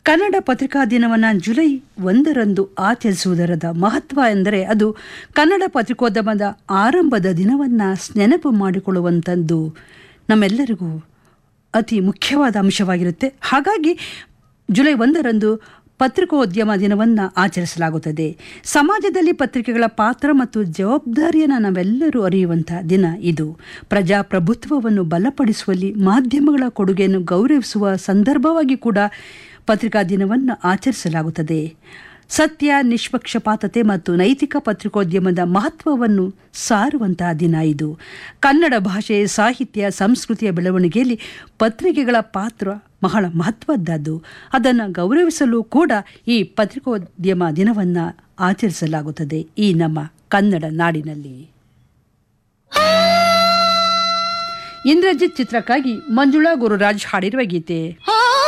ಕನ್ನಡ ಪತ್ರಿಕಾ ದಿನವನ್ನು ಜುಲೈ ಒಂದರಂದು ಆಚರಿಸುವುದರದ ಮಹತ್ವ ಎಂದರೆ ಅದು ಕನ್ನಡ ಪತ್ರಿಕೋದ್ಯಮದ ಆರಂಭದ ದಿನವನ್ನು ನೆನಪು ಮಾಡಿಕೊಳ್ಳುವಂಥದ್ದು ನಮ್ಮೆಲ್ಲರಿಗೂ ಅತಿ ಮುಖ್ಯವಾದ ಅಂಶವಾಗಿರುತ್ತೆ ಹಾಗಾಗಿ ಜುಲೈ ಒಂದರಂದು ಪತ್ರಿಕೋದ್ಯಮ ದಿನವನ್ನು ಆಚರಿಸಲಾಗುತ್ತದೆ ಸಮಾಜದಲ್ಲಿ ಪತ್ರಿಕೆಗಳ ಪಾತ್ರ ಮತ್ತು ಜವಾಬ್ದಾರಿಯನ್ನು ನಾವೆಲ್ಲರೂ ಅರಿಯುವಂಥ ದಿನ ಇದು ಪ್ರಜಾಪ್ರಭುತ್ವವನ್ನು ಬಲಪಡಿಸುವಲ್ಲಿ ಮಾಧ್ಯಮಗಳ ಕೊಡುಗೆಯನ್ನು ಗೌರವಿಸುವ ಸಂದರ್ಭವಾಗಿ ಕೂಡ ಪತ್ರಿಕಾ ದಿನವನ್ನು ಆಚರಿಸಲಾಗುತ್ತದೆ ಸತ್ಯ ನಿಷ್ಪಕ್ಷಪಾತತೆ ಮತ್ತು ನೈತಿಕ ಪತ್ರಿಕೋದ್ಯಮದ ಮಹತ್ವವನ್ನು ಸಾರುವಂತಹ ದಿನ ಇದು ಕನ್ನಡ ಭಾಷೆ ಸಾಹಿತ್ಯ ಸಂಸ್ಕೃತಿಯ ಬೆಳವಣಿಗೆಯಲ್ಲಿ ಪತ್ರಿಕೆಗಳ ಪಾತ್ರ ಬಹಳ ಮಹತ್ವದ್ದಾದ್ದು ಅದನ್ನು ಗೌರವಿಸಲು ಕೂಡ ಈ ಪತ್ರಿಕೋದ್ಯಮ ದಿನವನ್ನು ಆಚರಿಸಲಾಗುತ್ತದೆ ಈ ನಮ್ಮ ಕನ್ನಡ ನಾಡಿನಲ್ಲಿ ಇಂದ್ರಜಿತ್ ಚಿತ್ರಕ್ಕಾಗಿ ಮಂಜುಳಾ ಗುರುರಾಜ್ ಹಾಡಿರುವ ಗೀತೆ